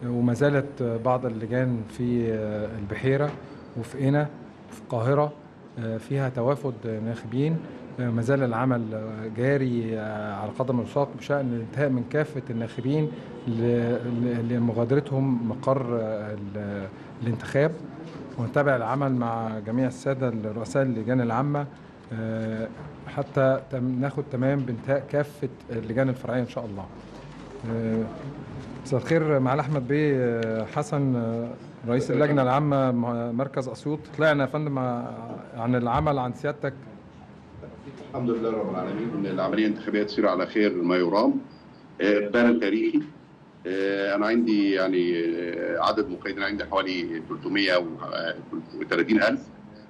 وما زالت بعض اللجان في البحيرة وفي قنا في القاهرة فيها توافد ناخبين ما زال العمل جاري على قدم وساق بشأن الانتهاء من كافة الناخبين ل- لمغادرتهم مقر ال- الانتخاب ونتابع العمل مع جميع السادة رؤساء اللجان العامة آه، حتى تم- ناخد تمام بانتهاء كافة اللجان الفرعية إن شاء الله آه، مساء الخير معالي احمد بيه آه، حسن آه، رئيس اللجنه العامه م- مركز اسيوط طلعنا يا فندم ع- عن العمل عن سيادتك الحمد لله رب العالمين ان العمليه الانتخابيه تسير على خير ما يرام آه، بان تاريخي آه، انا عندي يعني آه، عدد مقيدين عندي حوالي 330 الف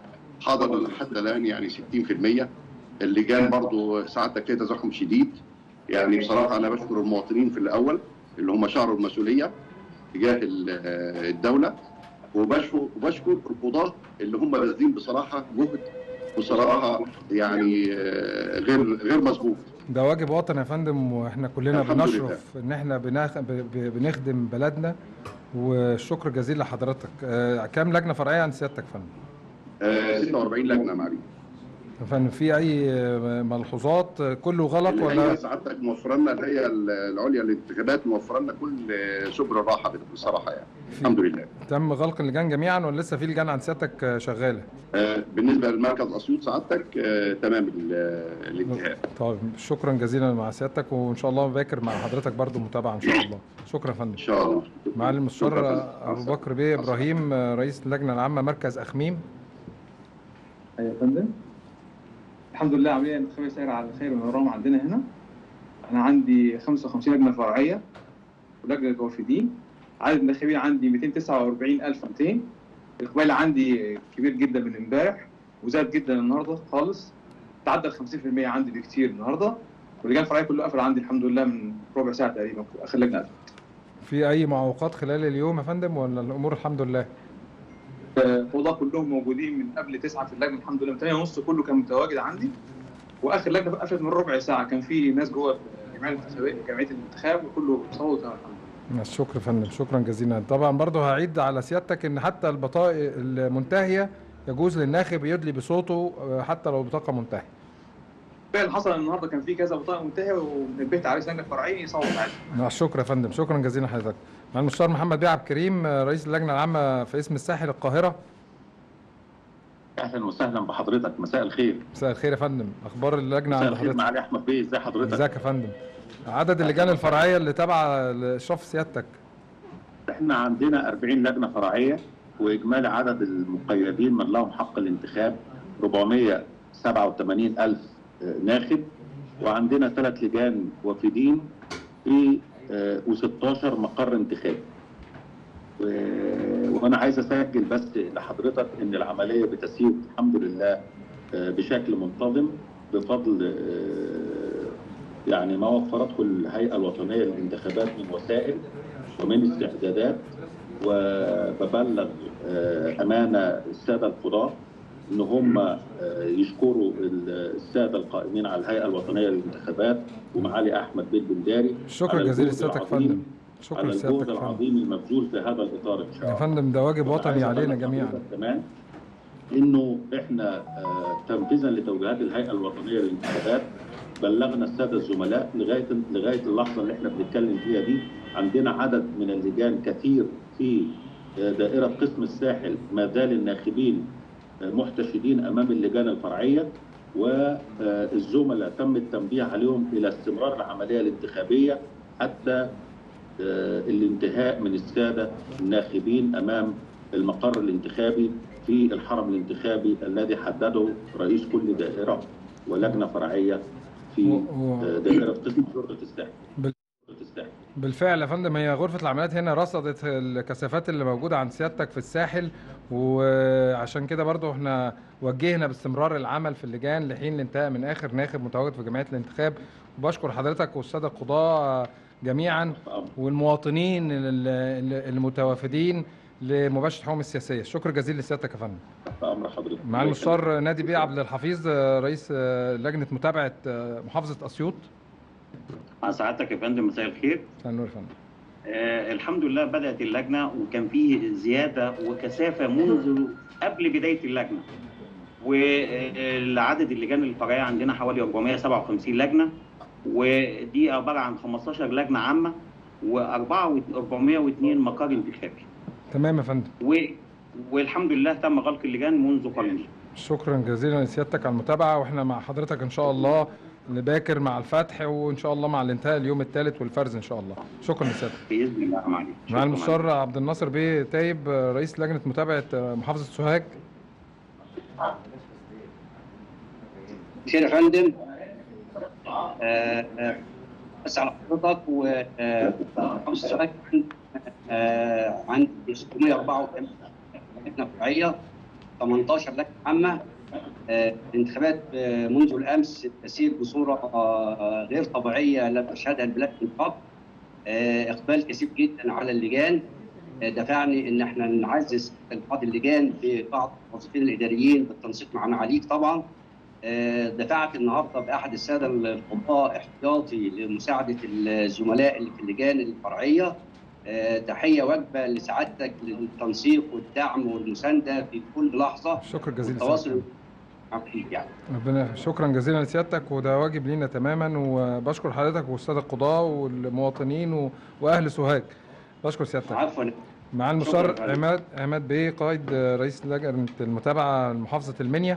حضر حتى الان يعني 60% اللجان برضو ساعتها فيها تزاحم شديد يعني بصراحه انا بشكر المواطنين في الاول اللي هم شعروا المسؤوليه تجاه ال- آه، الدوله وبشكر وبشكر القضاه اللي هم باذلين بصراحه جهد بصراحه يعني آه، غير غير مسبوق ده واجب وطني يا فندم واحنا كلنا الحمد بنشرف ان احنا بناخ... ب... ب... بنخدم بلدنا والشكر جزيل لحضرتك آه، كام لجنه فرعيه عن سيادتك يا فندم آه، 46 لجنه معلي يا فندم في اي آه، ملحوظات آه، كله غلط اللي ولا هي سعادتك موفره لنا الهيئه العليا للانتخابات موفره لنا كل سبل الراحه بصراحه يعني الحمد لله تم غلق اللجان جميعا ولا لسه في لجان عن سيادتك آه، شغاله آه، بالنسبه للمركز اسيوط سعادتك آه، تمام ال- الانتهاء طيب شكرا جزيلا مع سيادتك وان شاء الله باكر مع حضرتك برضو متابعه ان شاء الله شكرا يا فندم ان شاء الله معالي المستشار شكراً. ابو بكر بيه ابراهيم آه، رئيس اللجنه العامه مركز اخميم أيوة يا فندم الحمد لله عملية انتخابية سايرة على خير ونوران عندنا هنا أنا عندي 55 لجنة فرعية ولجنة وافدين عدد الناخبين عندي 249200 الإقبال عندي كبير جدا من امبارح وزاد جدا النهاردة خالص تعدى ال 50% عندي بكتير النهاردة واللجان الفرعية كلها قافلة عندي الحمد لله من ربع ساعة تقريبا آخر لجنة قفلت. في اي معوقات خلال اليوم يا فندم ولا الامور الحمد لله القضاة كلهم موجودين من قبل تسعة في اللجنة الحمد لله من 8 ونص كله كان متواجد عندي واخر لجنة قفلت من ربع ساعة كان في ناس جوه جمعية الانتخابات جمعية الانتخاب وكله صوت الحمد لله الشكر يا فندم شكرا جزيلا طبعا برضو هعيد على سيادتك ان حتى البطائق المنتهيه يجوز للناخب يدلي بصوته آه، حتى لو البطاقه منتهيه فعلا حصل النهارده كان في كذا بطاقة منتهية ونبهت عليه لجنة فرعية يصوت عادي مع الشكر يا فندم شكرا جزيلا لحضرتك مع المستشار محمد بيه عبد الكريم آه، رئيس اللجنه العامه في اسم الساحل القاهره اهلا وسهلا بحضرتك مساء الخير مساء الخير يا فندم اخبار اللجنه مساء عند الخير حضرتك معالي احمد بيه ازي حضرتك ازيك يا فندم عدد اللجان الفرعيه اللي تابعه لاشراف سيادتك احنا عندنا 40 لجنه فرعيه واجمالي عدد المقيدين من لهم حق الانتخاب 487 الف ناخب وعندنا ثلاث لجان وافدين في و16 مقر انتخابي و- وانا عايز اسجل بس لحضرتك ان العمليه بتسير الحمد لله آه، بشكل منتظم بفضل آه، يعني ما وفرته الهيئه الوطنيه للانتخابات من وسائل ومن استعدادات وببلغ آه، امانه الساده القضاه ان هم آه، يشكروا الساده القائمين على الهيئه الوطنيه للانتخابات ومعالي احمد بن بنداري شكرا على جزيلا الجهد لسيادتك يا العظيم- فندم شكرا على لسيادتك الجهد يا فندم العظيم المبذول في هذا الاطار ان شاء يا الله فندم ده واجب وطني عايز علينا أبلغ جميعا حضرتك كمان انه احنا آه، تنفيذا لتوجيهات الهيئه الوطنيه للانتخابات بلغنا الساده الزملاء لغايه لغايه اللحظه اللي احنا بنتكلم فيها دي عندنا عدد من اللجان كثير في آه، دائره قسم الساحل ما زال الناخبين آه، محتشدين امام اللجان الفرعيه والزملاء تم التنبيه عليهم الى استمرار العمليه الانتخابيه حتى آه، الانتهاء من الساده الناخبين امام المقر الانتخابي في الحرم الانتخابي الذي حدده رئيس كل دائره ولجنه فرعيه في و- و- آه، دائره قسم شرطه الساحل. بال- شرطة الساحل. بالفعل يا فندم هي غرفة العمليات هنا رصدت الكثافات اللي موجودة عند سيادتك في الساحل وعشان كده برضو احنا وجهنا باستمرار العمل في اللجان لحين الانتهاء من آخر ناخب متواجد في جمعية الانتخاب وبشكر حضرتك والسادة القضاة جميعا فأمر. والمواطنين ال- ال- المتوافدين لمباشرة الحكومة السياسية شكر جزيل لسيادتك يا فندم فامر حضرتك. مع المستشار نادي بيه عبد الحفيظ رئيس لجنة متابعة محافظة أسيوط مع سعادتك يا فندم مساء الخير مساء النور يا فندم آه الحمد لله بدات اللجنه وكان فيه زياده وكثافه منذ قبل بدايه اللجنه والعدد اللجان الفرعيه عندنا حوالي 457 لجنه ودي عباره عن 15 لجنه عامه و402 مقر انتخابي تمام يا فندم و... والحمد لله تم غلق اللجان منذ قليل شكرا جزيلا لسيادتك على المتابعه واحنا مع حضرتك ان شاء الله لباكر مع الفتح وان شاء الله مع الانتهاء اليوم الثالث والفرز ان شاء الله شكرا لسيادتك باذن الله معالي مع المستشار عبد الناصر بيه تايب رئيس لجنه متابعه محافظه سوهاج خير يا فندم آه، آه، بس على حضرتك و آه، خمس سؤال آه، عندي 684 لجنه فرعيه 18 لجنه عامه آه، الانتخابات آه، منذ الامس تسير بصوره آه، غير طبيعيه لم تشهدها البلاد من قبل آه، اقبال كثير جدا على اللجان آه، دفعني ان احنا نعزز بعض اللجان في بعض الموظفين الاداريين بالتنسيق مع معاليك طبعا آه، دفعت النهارده باحد الساده القضاء احتياطي لمساعده الزملاء اللي في اللجان الفرعيه آه، تحيه واجبه لسعادتك للتنسيق والدعم والمسانده في كل لحظه شكرا جزيلا والتواصل لسيادتك. معاك يعني ربنا شكرا جزيلا لسيادتك وده واجب لينا تماما وبشكر حضرتك والساده القضاه والمواطنين و... واهل سوهاج بشكر سيادتك عفوا مع المستشار شكراً. عماد عماد بيه قائد رئيس لجنه المتابعه محافظه المنيا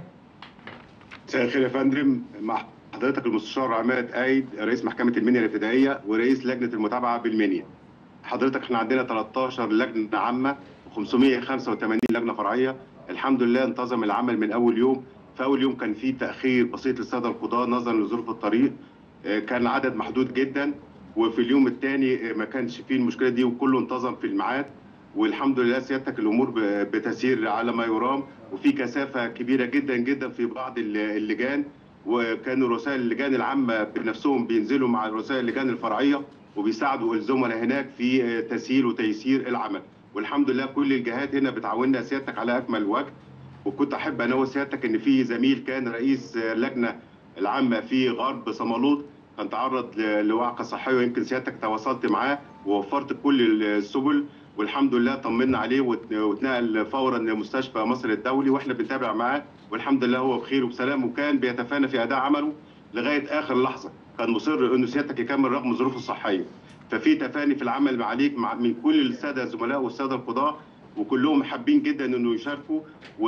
مساء الخير يا فندم مع حضرتك المستشار عماد قايد رئيس محكمة المنيا الابتدائية ورئيس لجنة المتابعة بالمنيا. حضرتك احنا عندنا 13 لجنة عامة و585 لجنة فرعية. الحمد لله انتظم العمل من أول يوم. في أول يوم كان في تأخير بسيط للسادة القضاة نظرا لظروف الطريق. آه، كان عدد محدود جدا وفي اليوم الثاني ما كانش فيه المشكلة دي وكله انتظم في الميعاد. والحمد لله سيادتك الامور ب- بتسير على ما يرام وفي كثافه كبيره جدا جدا في بعض الل- اللجان وكانوا رؤساء اللجان العامه بنفسهم بينزلوا مع رؤساء اللجان الفرعيه وبيساعدوا الزملاء هناك في تسهيل وتيسير العمل والحمد لله كل الجهات هنا بتعاوننا سيادتك على اكمل وجه وكنت احب انوه سيادتك ان في زميل كان رئيس اللجنه العامه في غرب صمالوط كان تعرض ل- لوعكه صحيه ويمكن سيادتك تواصلت معاه ووفرت كل السبل والحمد لله طمنا عليه وات- واتنقل فورا لمستشفى مصر الدولي واحنا بنتابع معاه والحمد لله هو بخير وبسلام وكان بيتفانى في اداء عمله لغايه اخر لحظه كان مصر انه سيادتك يكمل رغم ظروفه الصحيه ففي تفاني في العمل معاليك مع من كل الساده الزملاء والساده القضاه وكلهم حابين جدا انه يشاركوا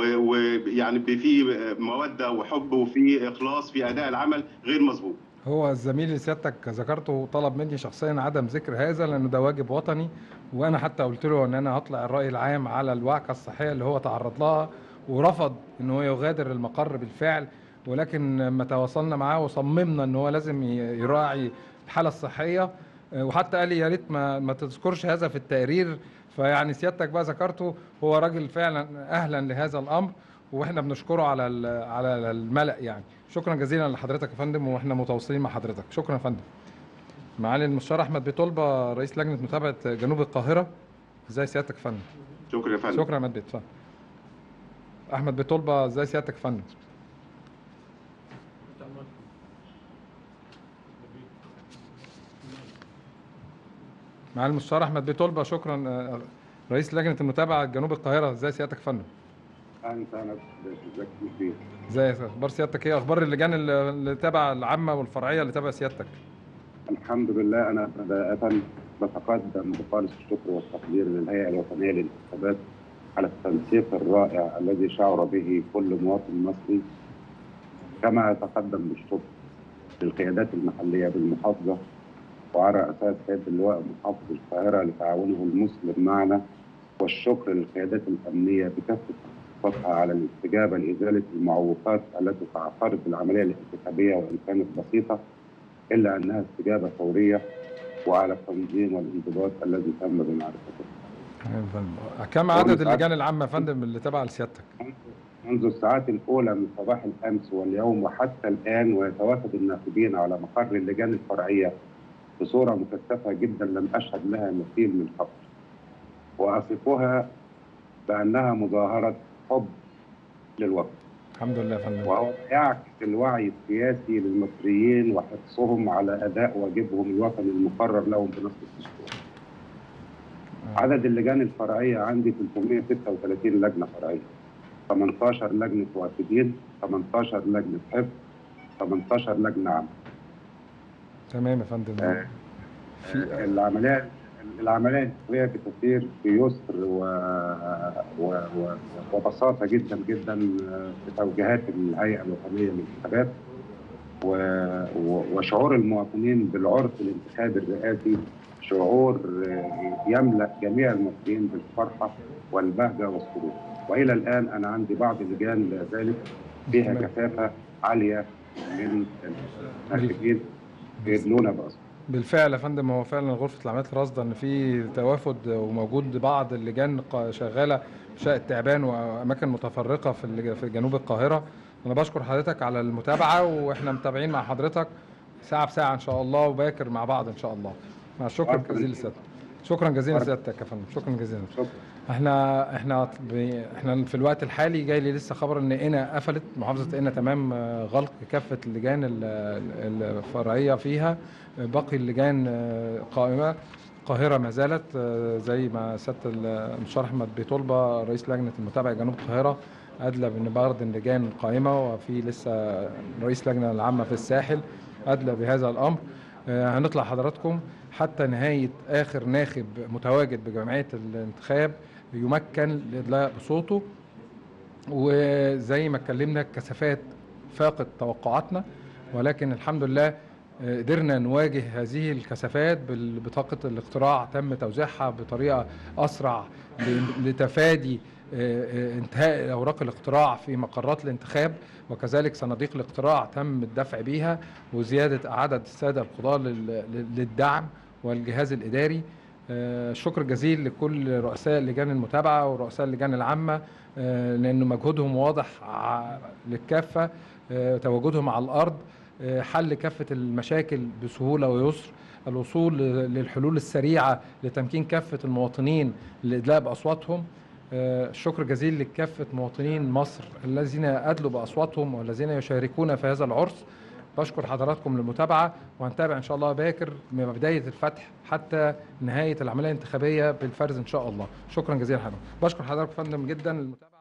ويعني في موده وحب وفي اخلاص في اداء العمل غير مسبوق هو الزميل اللي سيادتك ذكرته طلب مني شخصيا عدم ذكر هذا لانه ده واجب وطني وانا حتى قلت له ان انا هطلع الراي العام على الوعكه الصحيه اللي هو تعرض لها ورفض ان هو يغادر المقر بالفعل ولكن لما تواصلنا معاه وصممنا ان هو لازم ي- يراعي الحاله الصحيه آه، وحتى قال لي يا ريت ما ما تذكرش هذا في التقرير فيعني سيادتك بقى ذكرته هو راجل فعلا اهلا لهذا الامر واحنا بنشكره على ال- على الملأ يعني شكرا جزيلا لحضرتك يا فندم واحنا متواصلين مع حضرتك شكرا يا فندم معالي المستشار احمد بيه طلبه رئيس لجنه متابعه جنوب القاهره ازي سيادتك يا فندم شكرا يا فندم شكرا يا احمد بيه اتفضل احمد بيه طلبه ازي سيادتك يا فندم معالي المستشار احمد بيه طلبه شكرا آه، رئيس لجنه المتابعه جنوب القاهره ازي سيادتك يا فندم انت انا ازيك كتير ازي اخبار سيادتك ايه اخبار اللجان اللي اللي تابعه العامه والفرعيه اللي تابعه سيادتك الحمد لله انا بدايه بتقدم بخالص الشكر والتقدير للهيئه الوطنيه للانتخابات على التنسيق الرائع الذي شعر به كل مواطن مصري كما اتقدم بالشكر للقيادات المحليه بالمحافظه وعلى رأسها سيد اللواء محافظ القاهره لتعاونه المسلم معنا والشكر للقيادات الامنيه بكافه تخطيطاتها على الاستجابه لازاله المعوقات التي تعثرت العمليه الانتخابيه وان كانت بسيطه الا انها استجابه فوريه وعلى التنظيم والانضباط الذي تم بمعرفته. أيوة يا فندم. كم عدد اللجان العامه يا فندم اللي تابعه لسيادتك منذ الساعات الاولى من صباح الامس واليوم وحتى الان ويتوافد الناخبين على مقر اللجان الفرعيه بصوره مكثفه جدا لم اشهد لها مثيل من قبل. واصفها بانها مظاهره حب للوطن. الحمد لله يا فندم وهو يعكس الوعي السياسي للمصريين وحرصهم على اداء واجبهم الوطني المقرر لهم بنص الدستور. عدد اللجان الفرعيه عندي 336 لجنه فرعيه 18 لجنه وافدين 18 لجنه حفظ 18 لجنه عامه تمام يا فندم آه، في العمليه العمليه الانتخابيه بتسير بيسر و... و... و... وبساطه جدا جدا بتوجيهات الهيئه الوطنيه للانتخابات و... و... وشعور المواطنين بالعرف الانتخابي الرئاسي شعور يملا جميع المصريين بالفرحه والبهجه والسرور والى الان انا عندي بعض اللجان لا ذلك فيها تمام. كثافه عاليه من الناخبين يدلون باصوات بالفعل يا فندم هو فعلا غرفه العمليات رصد ان في توافد وموجود بعض اللجان ق- شغاله في شقه تعبان واماكن متفرقه في الج- في جنوب القاهره انا بشكر حضرتك على المتابعه واحنا متابعين مع حضرتك ساعه بساعه ان شاء الله وباكر مع بعض ان شاء الله مع الشكر شكراً. الجزيل لسيادتك شكرا جزيلا شكراً. لسيادتك يا فندم شكرا جزيلا شكرا احنا احنا ب- احنا في الوقت الحالي جاي لي لسه خبر ان قنا قفلت محافظه قنا تمام آه، غلق كافه اللجان ال- ال- الفرعيه فيها آه، باقي اللجان آه، قائمه القاهره ما زالت آه، زي ما سياده المستشار احمد بيطلبه رئيس لجنه المتابعه جنوب القاهره ادلى بان بعض اللجان قائمه وفي لسه رئيس لجنه العامه في الساحل ادلى بهذا الامر آه، هنطلع حضراتكم حتى نهايه اخر ناخب متواجد بجمعيه الانتخاب يمكن لإدلاء بصوته وزي ما اتكلمنا الكثافات فاقت توقعاتنا ولكن الحمد لله آه، قدرنا نواجه هذه الكثافات بطاقة الاقتراع تم توزيعها بطريقة أسرع ل- لتفادي آه، آه، انتهاء أوراق الاقتراع في مقرات الانتخاب وكذلك صناديق الاقتراع تم الدفع بيها وزيادة عدد السادة القضاة لل- لل- للدعم والجهاز الإداري آه، شكر جزيل لكل رؤساء لجان المتابعة ورؤساء اللجان العامة آه، لأنه مجهودهم واضح ع- للكافة آه، تواجدهم على الأرض آه، حل كافة المشاكل بسهولة ويسر الوصول ل- للحلول السريعة لتمكين كافة المواطنين للإدلاء بأصواتهم آه، شكر جزيل لكافة مواطنين مصر الذين أدلوا بأصواتهم والذين يشاركون في هذا العرس بشكر حضراتكم للمتابعة وهنتابع إن شاء الله باكر من بداية الفتح حتى نهاية العملية الانتخابية بالفرز إن شاء الله شكرا جزيلا حضرتك بشكر حضرتك يا فندم جدا للمتابعة